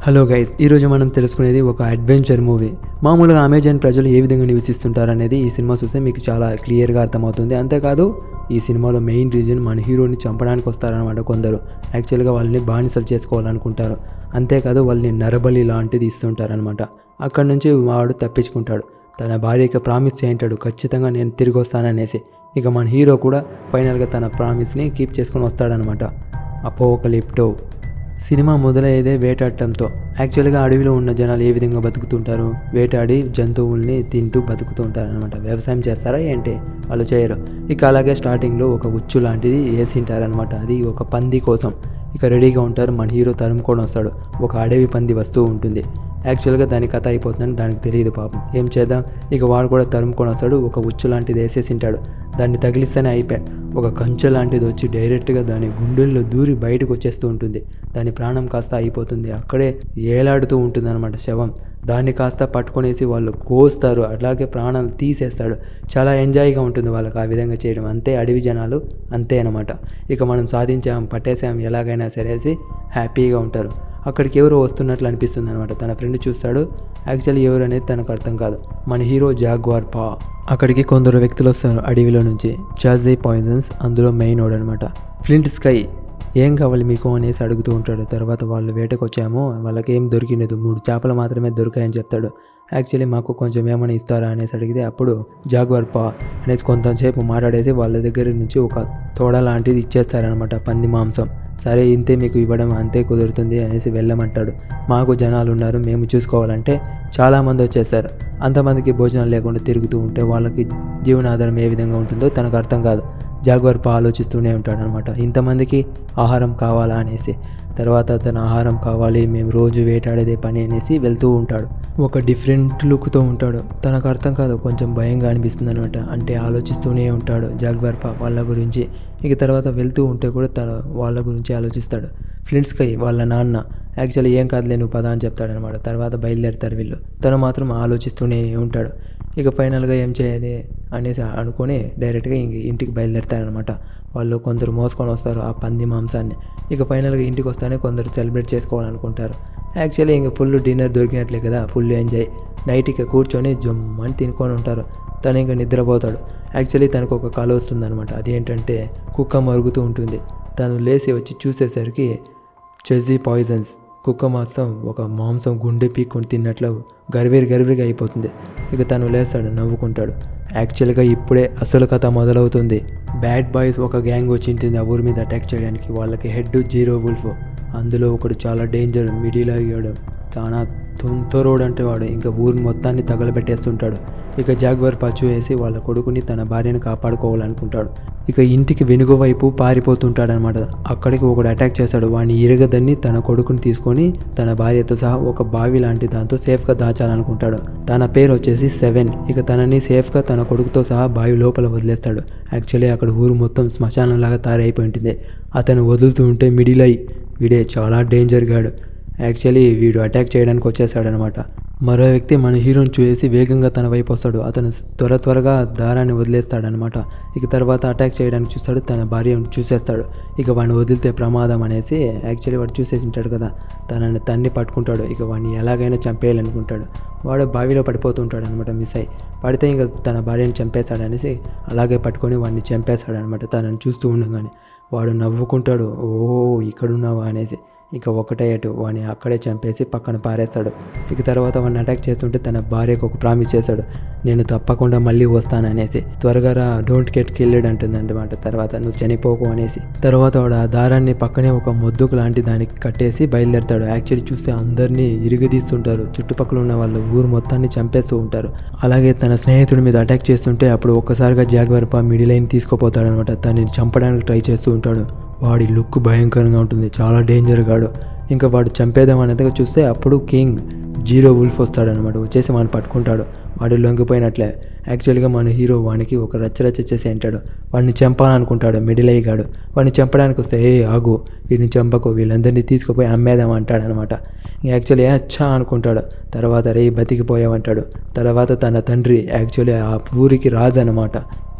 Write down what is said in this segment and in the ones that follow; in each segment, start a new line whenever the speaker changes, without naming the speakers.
hello guys ఈరోజు మనం తెలుసుకునేది ఒక అడ్వెంచర్ మూవీ మామూలుగా అమెజాన్ ప్రజలు ఏ విధంగా నివసిస్తుంటారు అనేది ఈ సినిమా చూస్తే మీకు చాలా క్లియర్గా అర్థమవుతుంది అంతేకాదు ఈ సినిమాలో మెయిన్ రీజన్ మన హీరోని చంపడానికి వస్తారనమాట కొందరు యాక్చువల్గా వాళ్ళని బానిసలు చేసుకోవాలనుకుంటారు అంతేకాదు వాళ్ళని నరబలి లాంటిది ఇస్తుంటారనమాట అక్కడ నుంచి వాడు తప్పించుకుంటాడు తన భార్యకి ప్రామిస్ చేయింటాడు ఖచ్చితంగా నేను తిరిగి వస్తాననేసి ఇక మన హీరో కూడా ఫైనల్గా తన ప్రామిస్ని కీప్ చేసుకొని వస్తాడనమాట అపోకలిప్టో సినిమా మొదలయ్యేదే వేటాడటంతో యాక్చువల్గా అడవిలో ఉన్న జనాలు ఏ విధంగా బతుకుతుంటారు వేటాడి జంతువుల్ని తింటూ బతుకుతూ ఉంటారు అనమాట వ్యవసాయం చేస్తారా ఏంటి వాళ్ళు చేయరు ఇక అలాగే స్టార్టింగ్లో ఒక ఉచ్చు లాంటిది వేసింటారనమాట అది ఒక పంది కోసం ఇక రెడీగా ఉంటారు మన హీరో తరుముకొని వస్తాడు ఒక అడవి పంది వస్తూ ఉంటుంది యాక్చువల్గా దాని కథ అయిపోతుందని దానికి తెలియదు పాపం ఏం చేద్దాం ఇక వాడు కూడా తరుముకొని వస్తాడు ఒక ఉచ్చు లాంటిది వేసేసింటాడు దాన్ని తగిలిస్తేనే అయిపోయా ఒక కంచె లాంటిది వచ్చి డైరెక్ట్గా దాని గుండెల్లో దూరి బయటకు వచ్చేస్తూ ఉంటుంది దాని ప్రాణం కాస్త అయిపోతుంది అక్కడే ఏలాడుతూ ఉంటుంది అనమాట శవం దాన్ని కాస్త పట్టుకొనేసి వాళ్ళు కోస్తారు అలాగే ప్రాణాలు తీసేస్తాడు చాలా ఎంజాయ్గా ఉంటుంది వాళ్ళకి ఆ విధంగా చేయడం అంతే అడవి జనాలు అంతే అనమాట ఇక మనం సాధించాం పట్టేసాం ఎలాగైనా సరేసి హ్యాపీగా ఉంటారు అక్కడికి ఎవరో వస్తున్నట్లు అనిపిస్తుంది అనమాట తన ఫ్రెండ్ చూస్తాడు యాక్చువల్లీ ఎవరు అనేది తనకు అర్థం కాదు మన హీరో జాగ్వార్ పా అక్కడికి కొందరు వ్యక్తులు వస్తారు అడవిలో నుంచి చాజీ పాయిజన్స్ అందులో మెయిన్ ఓడ్ అనమాట ఫ్లింట్ స్కై ఏం కావాలి మీకు అనేసి అడుగుతూ ఉంటాడు తర్వాత వాళ్ళు వేటకు వచ్చాము వాళ్ళకి ఏం దొరికినదు మూడు చేపలు మాత్రమే దొరికాయని చెప్తాడు యాక్చువల్లీ మాకు కొంచెం ఏమైనా ఇస్తారా అనేసి అడిగితే అప్పుడు జాగ్వర్ పా అనేసి కొంతసేపు మాట్లాడేసి వాళ్ళ దగ్గర నుంచి ఒక తోడ లాంటిది ఇచ్చేస్తారనమాట పంది మాంసం సరే ఇంతే మీకు ఇవ్వడం అంతే కుదురుతుంది అనేసి వెళ్ళమంటాడు మాకు జనాలు ఉన్నారు మేము చూసుకోవాలంటే చాలామంది వచ్చేస్తారు అంతమందికి భోజనాలు లేకుండా తిరుగుతూ ఉంటే వాళ్ళకి జీవనాధారం ఏ విధంగా ఉంటుందో తనకు అర్థం కాదు జాగ్వర్ పా ఆలోచిస్తూనే ఉంటాడు అనమాట ఇంతమందికి ఆహారం కావాలా అనేసి తర్వాత తన ఆహారం కావాలి మేము రోజు వేటాడేదే పని అనేసి వెళ్తూ ఉంటాడు ఒక డిఫరెంట్ లుక్తో ఉంటాడు తనకు అర్థం కాదు కొంచెం భయంగా అనిపిస్తుంది అనమాట అంటే ఆలోచిస్తూనే ఉంటాడు జాగ్వర్ పా వాళ్ళ గురించి ఇక తర్వాత వెళ్తూ ఉంటే కూడా తన వాళ్ళ గురించి ఆలోచిస్తాడు ఫ్రెండ్స్కి వాళ్ళ నాన్న యాక్చువల్లీ ఏం కాదులే నువ్వు పదా అని చెప్తాడనమాట తర్వాత బయలుదేరుతారు వీళ్ళు తను మాత్రం ఆలోచిస్తూనే ఉంటాడు ఇక ఫైనల్గా ఏం చేయాలి అనేసి అనుకొని డైరెక్ట్గా ఇంక ఇంటికి బయలుదేరుతారనమాట వాళ్ళు కొందరు మోసుకొని వస్తారు ఆ పంది మాంసాన్ని ఇక ఫైనల్గా ఇంటికి వస్తానే కొందరు సెలబ్రేట్ చేసుకోవాలనుకుంటారు యాక్చువల్లీ ఇంక ఫుల్ డిన్నర్ దొరికినట్లే కదా ఫుల్ ఎంజాయ్ నైట్ ఇక కూర్చొని జమ్మని తినుకొని ఉంటారు తను ఇంకా నిద్రపోతాడు యాక్చువల్లీ తనకు ఒక కళ వస్తుందన్నమాట అదేంటంటే కుక్క మరుగుతూ ఉంటుంది తను లేచి వచ్చి చూసేసరికి చెజీ పాయిజన్స్ కుక్క మాంసం ఒక మాంసం గుండె పీక్కొని తిన్నట్లు గర్వేరి గర్వేరిగా అయిపోతుంది ఇక తను లేస్తాడు నవ్వుకుంటాడు యాక్చువల్గా ఇప్పుడే అసలు కథ మొదలవుతుంది బ్యాడ్ బాయ్స్ ఒక గ్యాంగ్ వచ్చి ఉంటుంది ఆ ఊరి మీద అటాక్ చేయడానికి వాళ్ళకి హెడ్ జీరో వుల్ఫ్ అందులో ఒకడు చాలా డేంజర్ మిడిల్ అయ్యాడు చాలా తొంతరోడు అంటే వాడు ఇంకా ఊరి మొత్తాన్ని తగలబెట్టేస్తుంటాడు ఇక జాగ్వర్ పచ్చు వేసి వాళ్ళ కొడుకుని తన భార్యను కాపాడుకోవాలనుకుంటాడు ఇక ఇంటికి వెనుక వైపు పారిపోతుంటాడనమాట అక్కడికి ఒకడు అటాక్ చేశాడు వాడిని ఇరగదని తన కొడుకుని తీసుకొని తన భార్యతో సహా ఒక బావి లాంటి దాంతో సేఫ్గా దాచాలనుకుంటాడు తన పేరు వచ్చేసి సెవెన్ ఇక తనని సేఫ్గా తన కొడుకుతో సహా బావి లోపల వదిలేస్తాడు యాక్చువల్లీ అక్కడ ఊరు మొత్తం శ్మశానంలాగా తయారైపోయి ఉంటుంది అతను వదులుతూ ఉంటే మిడిల్ అయి వీడే చాలా డేంజర్ గాడు యాక్చువల్లీ వీడు అటాక్ చేయడానికి వచ్చేసాడనమాట మరో వ్యక్తి మన హీరోని చూసి వేగంగా తన వైపు వస్తాడు అతను త్వర త్వరగా దారాన్ని వదిలేస్తాడనమాట ఇక తర్వాత అటాక్ చేయడానికి చూస్తాడు తన భార్యను చూసేస్తాడు ఇక వాడిని వదిలితే ప్రమాదం అనేసి యాక్చువల్లీ వాడు చూసేసి ఉంటాడు కదా తనని తన్ని పట్టుకుంటాడు ఇక వాడిని ఎలాగైనా చంపేయాలనుకుంటాడు వాడు బావిలో పడిపోతుంటాడు అనమాట మిస్ అయ్యి పడితే ఇంకా తన భార్యను చంపేస్తాడనేసి అలాగే పట్టుకొని వాడిని చంపేస్తాడనమాట తనని చూస్తూ ఉండగానే వాడు నవ్వుకుంటాడు ఓ ఇక్కడున్నావా అనేసి ఇక ఒకటే అటు వాడిని అక్కడే చంపేసి పక్కన పారేస్తాడు ఇక తర్వాత వాడిని అటాక్ చేస్తుంటే తన భార్యకు ఒక ప్రామిస్ చేశాడు నేను తప్పకుండా మళ్ళీ వస్తాను అనేసి త్వరగా రా డోంట్ గెట్ కిల్డ్ అంటుంది అనమాట తర్వాత నువ్వు చనిపోకు అనేసి తర్వాత వాడు ఆ దారాన్ని పక్కనే ఒక మొద్దుకు లాంటి దానికి కట్టేసి బయలుదేరతాడు యాక్చువల్లీ చూస్తే అందరినీ ఇరిగదీస్తుంటారు చుట్టుపక్కల ఉన్న వాళ్ళు ఊరు మొత్తాన్ని చంపేస్తూ ఉంటారు అలాగే తన స్నేహితుడి మీద అటాక్ చేస్తుంటే అప్పుడు ఒక్కసారిగా జాగ్వర్ పా మిడిల్ లైన్ తీసుకుపోతాడు అనమాట తనని చంపడానికి ట్రై చేస్తూ ఉంటాడు వాడి లుక్ భయంకరంగా ఉంటుంది చాలా డేంజర్ గాడు ఇంకా వాడు చంపేద్దాం అనేది చూస్తే అప్పుడు కింగ్ జీరో వుల్ఫ్ వస్తాడనమాట వచ్చేసి వాడిని పట్టుకుంటాడు వాడు లొంగిపోయినట్లే యాక్చువల్గా మన హీరో వానికి ఒక రచ్చరచ్చ చేసి అంటాడు వాడిని చంపాలనుకుంటాడు మిడిల్ అయ్యాడు వాడిని చంపడానికి వస్తే ఏ ఆగు వీడిని చంపకు వీళ్ళందరినీ తీసుకుపోయి అమ్మేద్దాం అంటాడనమాట యాక్చువల్లీ అచ్చా అనుకుంటాడు తర్వాత రే బతికిపోయావంటాడు తర్వాత తన తండ్రి యాక్చువల్లీ ఆ ఊరికి రాజు అనమాట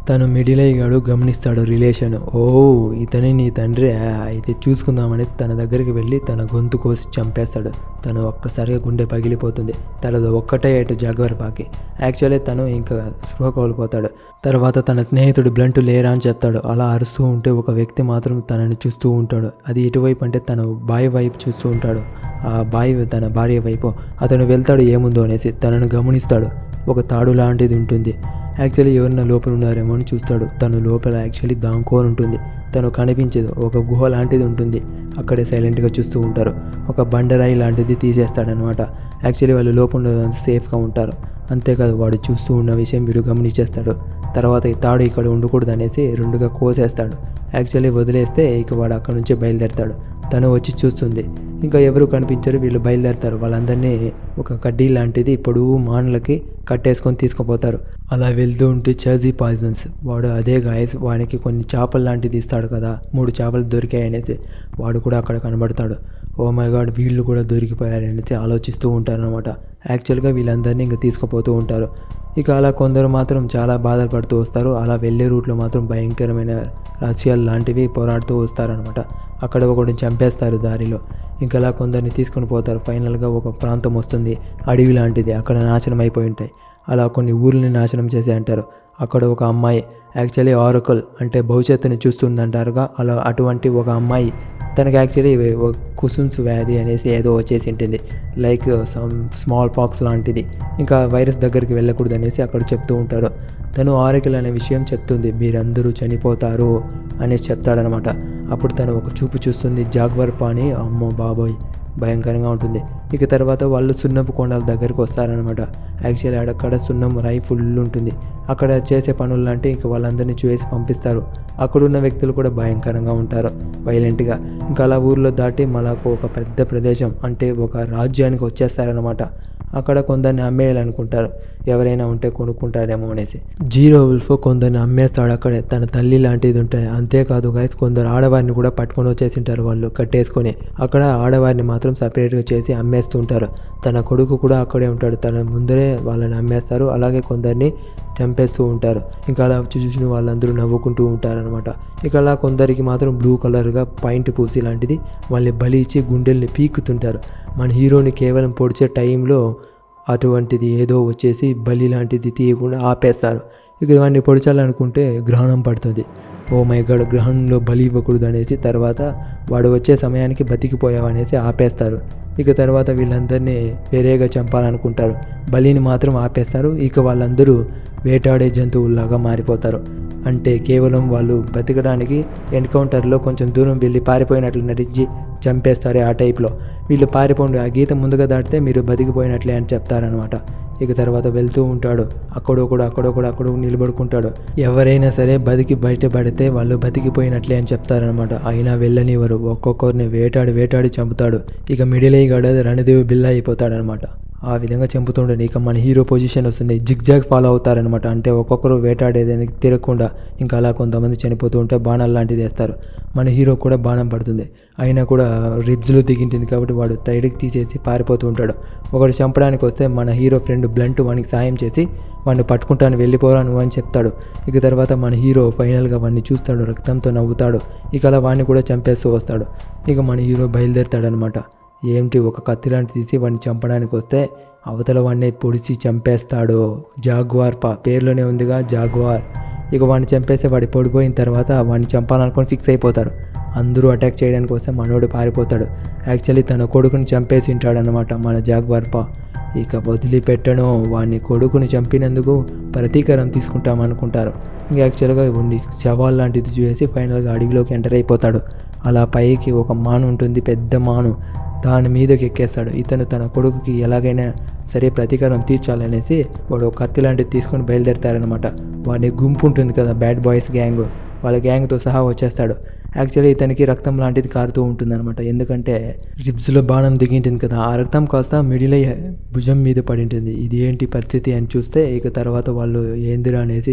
తను మిడిల్ అయ్యాడు గమనిస్తాడు రిలేషన్ ఓ ఇతని నీ తండ్రి ఆ, అయితే చూసుకుందామనేసి తన దగ్గరికి వెళ్ళి తన గొంతు కోసి చంపేస్తాడు తను ఒక్కసారిగా గుండె పగిలిపోతుంది తనది ఒక్కటే ఎటు జాగ్వర్ పాకి యాక్చువల్లీ తను ఇంకా స్పృహ కోల్పోతాడు తర్వాత తన స్నేహితుడు బ్లంట్ లేరా అని చెప్తాడు అలా అరుస్తూ ఉంటే ఒక వ్యక్తి మాత్రం తనని చూస్తూ ఉంటాడు అది ఇటువైపు అంటే తన బాయ్ వైపు చూస్తూ ఉంటాడు ఆ బాయ్ తన భార్య వైపు అతను వెళ్తాడు ఏముందో అనేసి తనను గమనిస్తాడు ఒక తాడు లాంటిది ఉంటుంది యాక్చువల్లీ ఎవరన్నా లోపల ఉన్నారేమో అని చూస్తాడు తను లోపల యాక్చువల్లీ దాంకోని ఉంటుంది తను కనిపించదు ఒక గుహ లాంటిది ఉంటుంది అక్కడే సైలెంట్గా చూస్తూ ఉంటారు ఒక బండరాయి లాంటిది తీసేస్తాడనమాట యాక్చువల్లీ వాళ్ళు లోపల సేఫ్గా ఉంటారు అంతేకాదు వాడు చూస్తూ ఉన్న విషయం వీడు గమనించేస్తాడు తర్వాత ఈ తాడు ఇక్కడ ఉండకూడదు అనేసి రెండుగా కోసేస్తాడు యాక్చువల్లీ వదిలేస్తే ఇక వాడు అక్కడ నుంచి బయలుదేరతాడు తను వచ్చి చూస్తుంది ఇంకా ఎవరు కనిపించరు వీళ్ళు బయలుదేరతారు వాళ్ళందరినీ ఒక కడ్డీ లాంటిది పొడువు మానులకి కట్టేసుకొని తీసుకుపోతారు అలా వెళ్తూ ఉంటే చర్జీ పాయిజన్స్ వాడు అదే గాయస్ వానికి కొన్ని చేపలు లాంటిది ఇస్తాడు కదా మూడు చేపలు దొరికాయి అనేసి వాడు కూడా అక్కడ కనబడతాడు ఓ మై గాడ్ వీళ్ళు కూడా దొరికిపోయారు అనేసి ఆలోచిస్తూ ఉంటారు అనమాట యాక్చువల్గా వీళ్ళందరినీ ఇంకా తీసుకుపోతూ ఉంటారు ఇక అలా కొందరు మాత్రం చాలా బాధపడుతూ వస్తారు అలా వెళ్ళే రూట్లో మాత్రం భయంకరమైన రహస్యాలు లాంటివి పోరాడుతూ వస్తారనమాట అక్కడ ఒకటి చంపేస్తారు దారిలో ఇంకా అలా కొందరిని తీసుకొని పోతారు ఫైనల్గా ఒక ప్రాంతం వస్తుంది అడవి లాంటిది అక్కడ నాశనం అయిపోయి ఉంటాయి అలా కొన్ని ఊర్లని నాశనం చేసి అంటారు అక్కడ ఒక అమ్మాయి యాక్చువల్లీ ఆరకల్ అంటే భవిష్యత్తుని చూస్తుందంటారుగా అలా అటువంటి ఒక అమ్మాయి తనకి యాక్చువల్లీ కుసున్స్ వ్యాధి అనేసి ఏదో వచ్చేసి ఉంటుంది లైక్ సమ్ స్మాల్ పాక్స్ లాంటిది ఇంకా వైరస్ దగ్గరికి వెళ్ళకూడదు అనేసి అక్కడ చెప్తూ ఉంటాడు తను ఆరకిల్ అనే విషయం చెప్తుంది మీరందరూ చనిపోతారు అనేసి చెప్తాడనమాట అప్పుడు తను ఒక చూపు చూస్తుంది జాగ్వర్ పాని అమ్మో బాబోయ్ భయంకరంగా ఉంటుంది ఇక తర్వాత వాళ్ళు సున్నపు కొండల దగ్గరికి వస్తారనమాట యాక్చువల్లీ అక్కడ సున్నం రై ఫుల్ ఉంటుంది అక్కడ చేసే పనులు అంటే ఇంక వాళ్ళందరినీ చూసి పంపిస్తారు అక్కడున్న వ్యక్తులు కూడా భయంకరంగా ఉంటారు వైలెంట్గా ఇంకా అలా ఊర్లో దాటి మళ్ళాకు ఒక పెద్ద ప్రదేశం అంటే ఒక రాజ్యానికి వచ్చేస్తారనమాట అక్కడ కొందరిని అమ్మేయాలనుకుంటారు ఎవరైనా ఉంటే కొనుక్కుంటారేమో అనేసి జీరో ఉల్ఫ్ కొందరిని అమ్మేస్తాడు అక్కడే తన తల్లి లాంటిది ఉంటాయి అంతేకాదు గైస్ కొందరు ఆడవారిని కూడా పట్టుకొని వచ్చేసింటారు వాళ్ళు కట్టేసుకొని అక్కడ ఆడవారిని మాత్రం సపరేట్గా చేసి అమ్మేస్తుంటారు తన కొడుకు కూడా అక్కడే ఉంటాడు తన ముందరే వాళ్ళని అమ్మేస్తారు అలాగే కొందరిని చంపేస్తూ ఉంటారు ఇంకా అలా చూసిన వాళ్ళందరూ నవ్వుకుంటూ ఉంటారనమాట ఇక అలా కొందరికి మాత్రం బ్లూ కలర్గా పాయింట్ పూసి లాంటిది వాళ్ళని బలి ఇచ్చి గుండెల్ని పీకుతుంటారు మన హీరోని కేవలం పొడిచే టైంలో అటువంటిది ఏదో వచ్చేసి బలి లాంటిది తీయకుండా ఆపేస్తారు ఇక వాడిని పొడిచాలనుకుంటే గ్రహణం పడుతుంది ఓ మై గడ్ గ్రహణంలో బలి ఇవ్వకూడదు అనేసి తర్వాత వాడు వచ్చే సమయానికి బతికిపోయావు అనేసి ఆపేస్తారు ఇక తర్వాత వీళ్ళందరినీ వేరేగా చంపాలనుకుంటారు బలిని మాత్రం ఆపేస్తారు ఇక వాళ్ళందరూ వేటాడే జంతువుల్లాగా మారిపోతారు అంటే కేవలం వాళ్ళు బతకడానికి ఎన్కౌంటర్లో కొంచెం దూరం వెళ్ళి పారిపోయినట్లు నటించి చంపేస్తారు ఆ టైప్లో వీళ్ళు పారిపోండి ఆ గీత ముందుగా దాటితే మీరు బతికిపోయినట్లే అని చెప్తారనమాట ఇక తర్వాత వెళ్తూ ఉంటాడు అక్కడొకడు అక్కడొకడు అక్కడ నిలబడుకుంటాడు ఎవరైనా సరే బతికి బయటపడితే వాళ్ళు బతికిపోయినట్లే అని చెప్తారనమాట అయినా వెళ్ళనివ్వరు ఒక్కొక్కరిని వేటాడి వేటాడి చంపుతాడు ఇక మిడిల్ అయ్యి రణదేవి బిల్ల అయిపోతాడనమాట ఆ విధంగా చంపుతుండే ఇక మన హీరో పొజిషన్ వస్తుంది జిగ్జాగ్ ఫాలో అవుతారనమాట అంటే ఒక్కొక్కరు వేటాడేదానికి తిరగకుండా ఇంకా అలా కొంతమంది చనిపోతూ ఉంటే బాణాలు లాంటిది వేస్తారు మన హీరో కూడా బాణం పడుతుంది అయినా కూడా రిబ్స్లో దిగింటుంది కాబట్టి వాడు సైడ్కి తీసేసి పారిపోతూ ఉంటాడు ఒకడు చంపడానికి వస్తే మన హీరో ఫ్రెండ్ బ్లంట్ వానికి సాయం చేసి వాడిని పట్టుకుంటాను వెళ్ళిపోరా నువ్వు అని చెప్తాడు ఇక తర్వాత మన హీరో ఫైనల్గా వాడిని చూస్తాడు రక్తంతో నవ్వుతాడు ఇక అలా వాడిని కూడా చంపేస్తూ వస్తాడు ఇక మన హీరో బయలుదేరుతాడనమాట ఏంటి ఒక కత్తి లాంటి తీసి వాడిని చంపడానికి వస్తే అవతల వాడిని పొడిచి చంపేస్తాడు జాగ్వార్ పా పేర్లోనే ఉందిగా జాగ్వార్ ఇక వాడిని చంపేస్తే వాడి పొడిపోయిన తర్వాత వాడిని చంపాలనుకొని ఫిక్స్ అయిపోతారు అందరూ అటాక్ చేయడానికి వస్తే మనోడు పారిపోతాడు యాక్చువల్లీ తన కొడుకుని చంపేసి ఉంటాడనమాట మన జాగ్వార్ పా ఇక వదిలిపెట్టను వాడిని కొడుకుని చంపినందుకు ప్రతీకారం తీసుకుంటాం అనుకుంటారు ఇంకా యాక్చువల్గా ఉండి శవాల్ లాంటిది చూసి ఫైనల్గా అడవిలోకి ఎంటర్ అయిపోతాడు అలా పైకి ఒక మాను ఉంటుంది పెద్ద మాను దాని మీదకి ఎక్కేస్తాడు ఇతను తన కొడుకుకి ఎలాగైనా సరే ప్రతీకారం తీర్చాలనేసి వాడు ఒక కత్తి లాంటిది తీసుకొని బయలుదేరతారనమాట వాడి గుంపు ఉంటుంది కదా బ్యాడ్ బాయ్స్ గ్యాంగ్ వాళ్ళ గ్యాంగ్తో సహా వచ్చేస్తాడు యాక్చువల్లీ ఇతనికి రక్తం లాంటిది కారుతూ ఉంటుందన్నమాట ఎందుకంటే రిబ్స్లో బాణం దిగింటుంది కదా ఆ రక్తం కాస్త మిడిల్ అయ్యి భుజం మీద పడి ఉంటుంది ఇది ఏంటి పరిస్థితి అని చూస్తే ఇక తర్వాత వాళ్ళు ఏందిరా అనేసి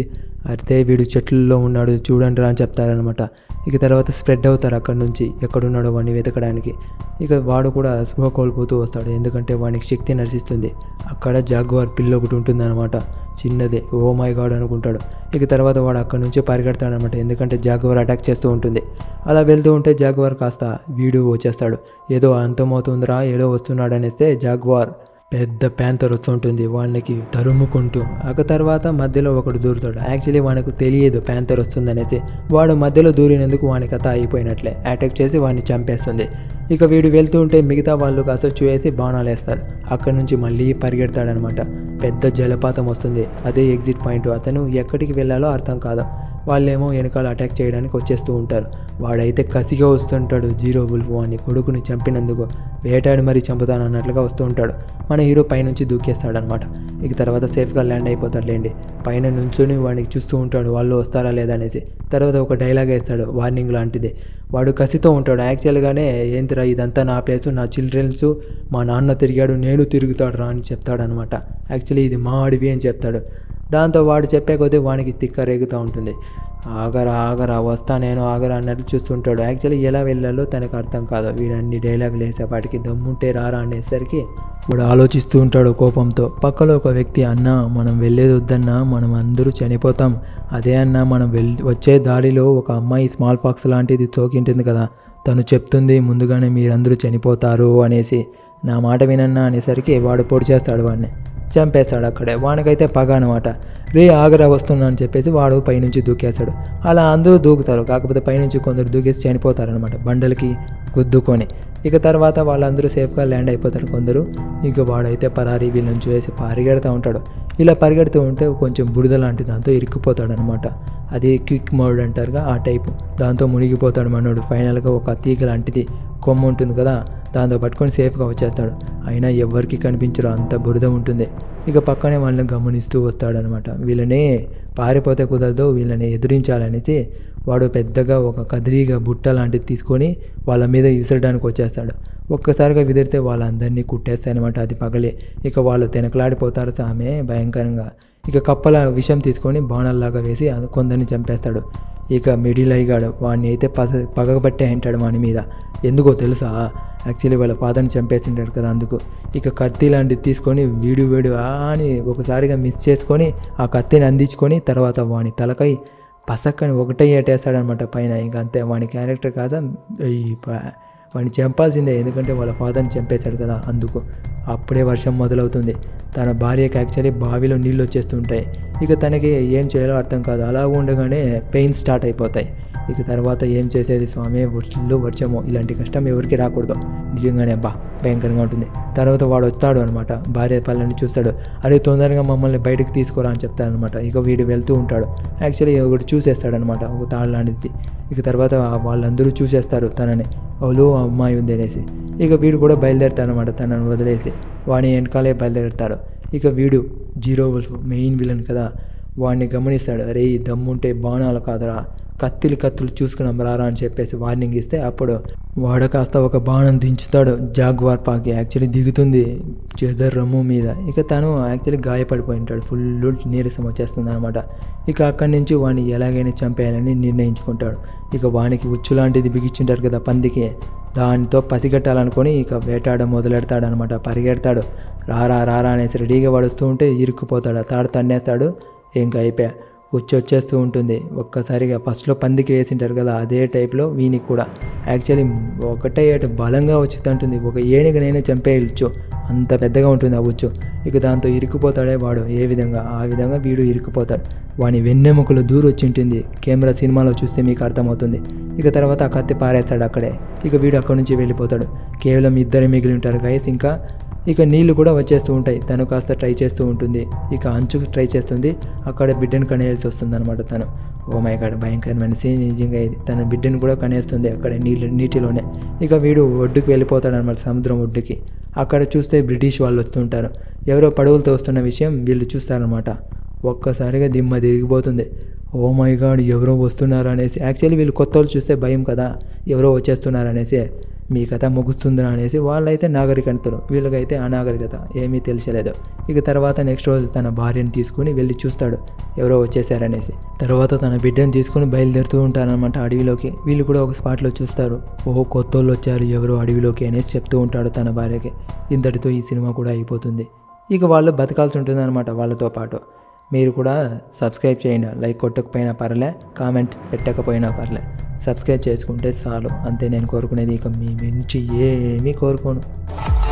అయితే వీడు చెట్లలో ఉన్నాడు చూడండి రా అని చెప్తారనమాట ఇక తర్వాత స్ప్రెడ్ అవుతారు అక్కడ నుంచి ఎక్కడున్నాడో వాడిని వెతకడానికి ఇక వాడు కూడా స్పృహ కోల్పోతూ వస్తాడు ఎందుకంటే వానికి శక్తి నశిస్తుంది అక్కడ జాగ్వార్ పిల్ల ఒకటి ఉంటుందన్నమాట చిన్నదే ఓ మై గాడ్ అనుకుంటాడు ఇక తర్వాత వాడు అక్కడ నుంచి పరిగెడతాడనమాట ఎందుకంటే జాగ్వార్ అటాక్ చేస్తూ ఉంటుంది అలా వెళ్తూ ఉంటే జాగ్వార్ కాస్త వీడు వచ్చేస్తాడు ఏదో అంతమవుతుందిరా ఏదో వస్తున్నాడు అనేస్తే జాగ్వార్ పెద్ద ప్యాంతర్ వస్తుంటుంది వాళ్ళకి తరుముకుంటూ ఆ తర్వాత మధ్యలో ఒకడు దూరుతాడు యాక్చువల్లీ వానికి తెలియదు ప్యాంతర్ వస్తుందనేసి వాడు మధ్యలో దూరినందుకు వాని కథ అయిపోయినట్లే అటాక్ చేసి వాడిని చంపేస్తుంది ఇక వీడు వెళ్తూ ఉంటే మిగతా వాళ్ళు కాస్త చూసి బాణాలు వేస్తారు అక్కడ నుంచి మళ్ళీ పరిగెడతాడనమాట పెద్ద జలపాతం వస్తుంది అదే ఎగ్జిట్ పాయింట్ అతను ఎక్కడికి వెళ్ళాలో అర్థం కాదు వాళ్ళేమో వెనకాల అటాక్ చేయడానికి వచ్చేస్తూ ఉంటారు వాడైతే కసిగా వస్తుంటాడు జీరో వుల్ఫ్ వాడిని కొడుకుని చంపినందుకు వేటాడి మరీ చంపుతాను అన్నట్లుగా వస్తూ ఉంటాడు మన హీరో పైనుంచి దూకేస్తాడనమాట ఇక తర్వాత సేఫ్గా ల్యాండ్ అయిపోతాడులేండి పైన నుంచుని వాడిని చూస్తూ ఉంటాడు వాళ్ళు వస్తారా లేదా అనేసి తర్వాత ఒక డైలాగ్ వేస్తాడు వార్నింగ్ లాంటిది వాడు కసితో ఉంటాడు యాక్చువల్గానే ఏంటిరా ఇదంతా నా ప్లేసు నా చిల్డ్రన్స్ మా నాన్న తిరిగాడు నేను తిరుగుతాడు రా అని చెప్తాడనమాట యాక్చువల్లీ ఇది మా అడవి అని చెప్తాడు దాంతో వాడు చెప్పే కొద్దీ వానికి తిక్క రేగుతూ ఉంటుంది ఆగరా ఆగరా వస్తా నేను ఆగరా అన్నట్టు చూస్తుంటాడు యాక్చువల్లీ ఎలా వెళ్ళాలో తనకు అర్థం కాదు వీడు అన్ని డైలాగులు వేసేపాటికి దమ్ముంటే రారా అనేసరికి వాడు ఆలోచిస్తూ ఉంటాడు కోపంతో పక్కలో ఒక వ్యక్తి అన్న మనం వెళ్ళేది వద్దన్నా మనం అందరూ చనిపోతాం అదే అన్న మనం వెళ్ వచ్చే దారిలో ఒక అమ్మాయి స్మాల్ ఫాక్స్ లాంటిది తోకింటుంది కదా తను చెప్తుంది ముందుగానే మీరందరూ చనిపోతారు అనేసి నా మాట వినన్నా అనేసరికి వాడు పొడి చేస్తాడు వాడిని చంపేస్తాడు అక్కడే వానికైతే పగ అనమాట రే ఆగరా వస్తున్నా అని చెప్పేసి వాడు పైనుంచి దూకేస్తాడు అలా అందరూ దూకుతారు కాకపోతే పైనుంచి కొందరు దూకేసి చనిపోతారనమాట బండలకి గుద్దుకొని ఇక తర్వాత వాళ్ళందరూ సేఫ్గా ల్యాండ్ అయిపోతారు కొందరు ఇక వాడైతే పరారీ వీళ్ళని చూసి పరిగెడతా ఉంటాడు ఇలా పరిగెడుతూ ఉంటే కొంచెం బురద లాంటి దాంతో ఇరుక్కుపోతాడు అనమాట అది క్విక్ మోడ్ అంటారుగా ఆ టైపు దాంతో మునిగిపోతాడు మనోడు ఫైనల్గా ఒక తీగ లాంటిది కొమ్మ ఉంటుంది కదా దాంతో పట్టుకొని సేఫ్గా వచ్చేస్తాడు అయినా ఎవరికి కనిపించరు అంత బురద ఉంటుంది ఇక పక్కనే వాళ్ళని గమనిస్తూ వస్తాడనమాట వీళ్ళని పారిపోతే కుదరదు వీళ్ళని ఎదిరించాలనేసి వాడు పెద్దగా ఒక కదిరిగా బుట్ట లాంటిది తీసుకొని వాళ్ళ మీద విసరడానికి వచ్చేస్తాడు ఒక్కసారిగా విదిరితే వాళ్ళందరినీ కుట్టేస్తాయన్నమాట అది పగలే ఇక వాళ్ళు తెనకలాడిపోతారు సామె భయంకరంగా ఇక కప్పల విషం తీసుకొని బాణాల్లాగా వేసి అది కొందరిని చంపేస్తాడు ఇక మిడిల్ అయ్యాడు వాడిని అయితే పస పగబట్టే అంటాడు వాని మీద ఎందుకో తెలుసా యాక్చువల్లీ వాళ్ళ ఫాదర్ని చంపేసింటాడు కదా అందుకు ఇక కత్తి లాంటిది తీసుకొని వీడు వీడు ఆ అని ఒకసారిగా మిస్ చేసుకొని ఆ కత్తిని అందించుకొని తర్వాత వాని తలకై పసక్కని ఒకటే ఏటేస్తాడనమాట పైన ఇంక అంతే వాని క్యారెక్టర్ కాస ఈ ప- వాడిని చంపాల్సిందే ఎందుకంటే వాళ్ళ ఫాదర్ని చంపేశాడు కదా అందుకు అప్పుడే వర్షం మొదలవుతుంది తన భార్యకి యాక్చువల్లీ బావిలో నీళ్ళు వచ్చేస్తుంటాయి ఇక తనకి ఏం చేయాలో అర్థం కాదు అలా ఉండగానే పెయిన్ స్టార్ట్ అయిపోతాయి ఇక తర్వాత ఏం చేసేది స్వామి వర్షంలో వర్షము ఇలాంటి కష్టం ఎవరికి రాకూడదు నిజంగానే బా భయంకరంగా ఉంటుంది తర్వాత వాడు వస్తాడు అనమాట భార్య పళ్ళని చూస్తాడు అరే తొందరగా మమ్మల్ని బయటకు తీసుకురా అని చెప్తాడనమాట ఇక వీడు వెళ్తూ ఉంటాడు యాక్చువల్లీ ఒకటి చూసేస్తాడనమాట ఒక తాడు లాంటిది ఇక తర్వాత వాళ్ళందరూ చూసేస్తారు తనని ఓలు అమ్మాయి ఉంది అనేసి ఇక వీడు కూడా బయలుదేరుతాడనమాట తనను వదిలేసి వాడిని వెనకాలే బయలుదేరుతాడు ఇక వీడు జీరో వుల్ఫ్ మెయిన్ విలన్ కదా వాడిని గమనిస్తాడు అరే ఈ దమ్ముంటే బాణాలు కాదురా కత్తిలు కత్తులు చూసుకున్నాం రారా అని చెప్పేసి వార్నింగ్ ఇస్తే అప్పుడు వాడు కాస్త ఒక బాణం దించుతాడు జాగ్వార్ పాకి యాక్చువల్లీ దిగుతుంది చెదర్ రమ్ము మీద ఇక తను యాక్చువల్లీ గాయపడిపోయి ఉంటాడు ఫుల్ నీరసం వచ్చేస్తుంది అనమాట ఇక అక్కడి నుంచి వాడిని ఎలాగైనా చంపేయాలని నిర్ణయించుకుంటాడు ఇక వానికి ఉచ్చు లాంటిది బిగించుంటారు కదా పందికి దానితో పసిగట్టాలనుకొని ఇక వేటాడ మొదలెడతాడు అనమాట పరిగెడతాడు రారా రారా అనేసి రెడీగా పడుస్తూ ఉంటే ఇరుక్కుపోతాడు ఆ తాడు తన్నేస్తాడు ఇంకా అయిపోయా వచ్చి వచ్చేస్తూ ఉంటుంది ఒక్కసారిగా ఫస్ట్లో పందికి వేసింటారు కదా అదే టైప్లో వీనికి కూడా యాక్చువల్లీ ఒకటే ఏట బలంగా వచ్చి తంటుంది ఒక ఏనుగునైనా చంపేయచ్చు అంత పెద్దగా ఉంటుంది ఆ ఉచ్చు ఇక దాంతో ఇరుక్కుపోతాడే వాడు ఏ విధంగా ఆ విధంగా వీడు ఇరుక్కుపోతాడు వాని వెన్నెముకలు దూరం వచ్చి ఉంటుంది కెమెరా సినిమాలో చూస్తే మీకు అర్థమవుతుంది ఇక తర్వాత ఆ కత్తి పారేస్తాడు అక్కడే ఇక వీడు అక్కడి నుంచి వెళ్ళిపోతాడు కేవలం ఇద్దరే మిగిలి ఉంటారు గైస్ ఇంకా ఇక నీళ్లు కూడా వచ్చేస్తూ ఉంటాయి తను కాస్త ట్రై చేస్తూ ఉంటుంది ఇక అంచుకు ట్రై చేస్తుంది అక్కడ బిడ్డను కనేయాల్సి వస్తుంది అనమాట తను ఓ మై గాడ్ భయంకరమైన సీన్ నిజంగా ఇది తన బిడ్డను కూడా కనేస్తుంది అక్కడ నీళ్ళు నీటిలోనే ఇక వీడు ఒడ్డుకు వెళ్ళిపోతాడు అనమాట సముద్రం ఒడ్డుకి అక్కడ చూస్తే బ్రిటిష్ వాళ్ళు వస్తుంటారు ఎవరో పడవలతో వస్తున్న విషయం వీళ్ళు చూస్తారనమాట ఒక్కసారిగా దిమ్మ తిరిగిపోతుంది ఓ మై గాడ్ ఎవరో వస్తున్నారు అనేసి యాక్చువల్లీ వీళ్ళు కొత్త వాళ్ళు చూస్తే భయం కదా ఎవరో వచ్చేస్తున్నారు అనేసి
మీ కథ ముగుస్తుందా అనేసి వాళ్ళైతే నాగరికతలు వీళ్ళకైతే అనాగరికత ఏమీ తెలియలేదు ఇక తర్వాత నెక్స్ట్ రోజు తన భార్యను తీసుకుని వెళ్ళి చూస్తాడు ఎవరో వచ్చేసారనేసి తర్వాత తన బిడ్డను తీసుకుని బయలుదేరుతూ ఉంటారనమాట అడవిలోకి వీళ్ళు కూడా ఒక స్పాట్లో చూస్తారు ఓహో కొత్త వాళ్ళు వచ్చారు ఎవరో అడవిలోకి అనేసి చెప్తూ ఉంటాడు తన భార్యకి ఇంతటితో ఈ సినిమా కూడా అయిపోతుంది ఇక వాళ్ళు బతకాల్సి ఉంటుంది అనమాట వాళ్ళతో పాటు మీరు కూడా సబ్స్క్రైబ్ చేయండి లైక్ కొట్టకపోయినా పర్లే కామెంట్ పెట్టకపోయినా పర్లే సబ్స్క్రైబ్ చేసుకుంటే చాలు అంతే నేను కోరుకునేది ఇక మీ నుంచి ఏమీ కోరుకోను